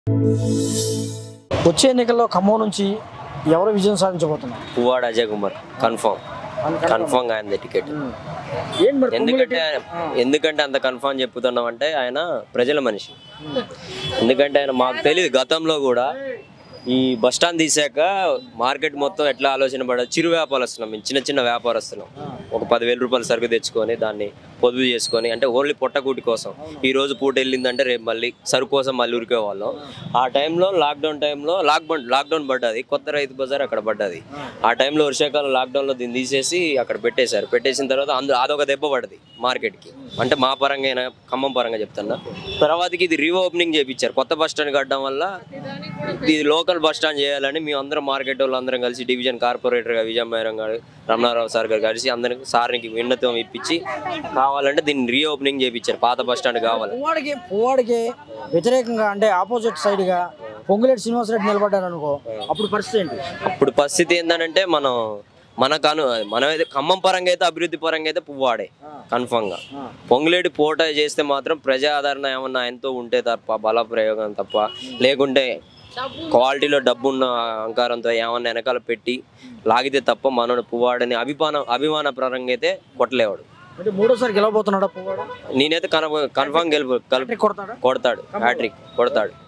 వచ్చే ఎన్నికల్లో ఖమ్మం నుంచి ఎవరు విజయం సాధించబోతున్నారు పువ్వాడ అజయ్ కుమార్ కన్ఫర్మ్ కన్ఫర్మ్ గా ఆయన టికెట్ ఏంటి మరి ఎందుకంటే ఎందుకంటే అంత కన్ఫర్మ్ చెప్పుతున్నాం అంటే ఆయన ప్రజల మనిషి ఎందుకంటే ఆయన మాకు తెలియదు గతంలో కూడా ఈ బస్ స్టాండ్ తీసాక మార్కెట్ మొత్తం ఎట్లా ఆలోచన పడదు చిరు వ్యాపారస్తున్నాం మేము చిన్న చిన్న వ్యాపారస్తున్నాం ఒక పదివేల రూపాయలు సరుకు తెచ్చుకొని దాన్ని పొదుపు చేసుకొని అంటే ఓన్లీ పొట్టకూటి కోసం ఈ రోజు పూట వెళ్ళిందంటే రేపు మళ్ళీ సరుకు కోసం మళ్ళీ ఉరికే వాళ్ళం ఆ టైంలో లాక్డౌన్ టైంలో లాక్డౌన్ లాక్డౌన్ పడ్డది కొత్త రైతు బజార్ అక్కడ పడ్డది ఆ టైంలో వర్షాకాలం లాక్డౌన్లో దీన్ని తీసేసి అక్కడ పెట్టేశారు పెట్టేసిన తర్వాత అందు అదొక దెబ్బ పడ్డది మార్కెట్కి అంటే మా పరంగా అయినా ఖమ్మం పరంగా చెప్తున్నా తర్వాతకి ఇది రీఓపెనింగ్ చేయించారు కొత్త బస్ స్టాండ్ కట్టడం వల్ల ఇది లోకల్ బస్ స్టాండ్ చేయాలని మేము అందరం మార్కెట్ వాళ్ళు అందరం కలిసి డివిజన్ కార్పొరేటర్గా విజయమేరం గారు రమణారావు సార్ గారు కలిసి అందరికి సార్నికి విన్నతం ఇప్పించి కావాలంటే దీన్ని రీఓపెనింగ్ చేయించారు పాత బస్ స్టాండ్ కావాలి పువ్వాడికి పువ్వాడికి వ్యతిరేకంగా అంటే ఆపోజిట్ సైడ్ గా పొంగులేటి శ్రీనివాసరెడ్డి నిలబడ్డారు అనుకో అప్పుడు పరిస్థితి ఏంటి అప్పుడు పరిస్థితి ఏంటంటే మనం మనకు అను మనమైతే ఖమ్మం పరంగా అయితే అభివృద్ధి పరంగా అయితే పువ్వాడే కన్ఫర్మ్ గా పొంగులేటి పోట చేస్తే మాత్రం ప్రజా ఆదరణ ఏమన్నా ఆయనతో ఉంటే తప్ప బల ప్రయోగం తప్ప లేకుంటే క్వాలిటీలో డబ్బున్న అహంకారంతో ఏమన్నా వెనకాల పెట్టి లాగితే తప్ప మనోడు పువ్వాడని అభిమాన అభిమాన పరంగా అయితే కొట్టలేవాడు అంటే మూడోసారి గెలవబోతున్నాడా పువ్వాడు నేనైతే కన్ఫర్మ్ గెలుపు కల్ కొడతాడా కొడతాడు హ్యాట్రిక్ కొడతాడు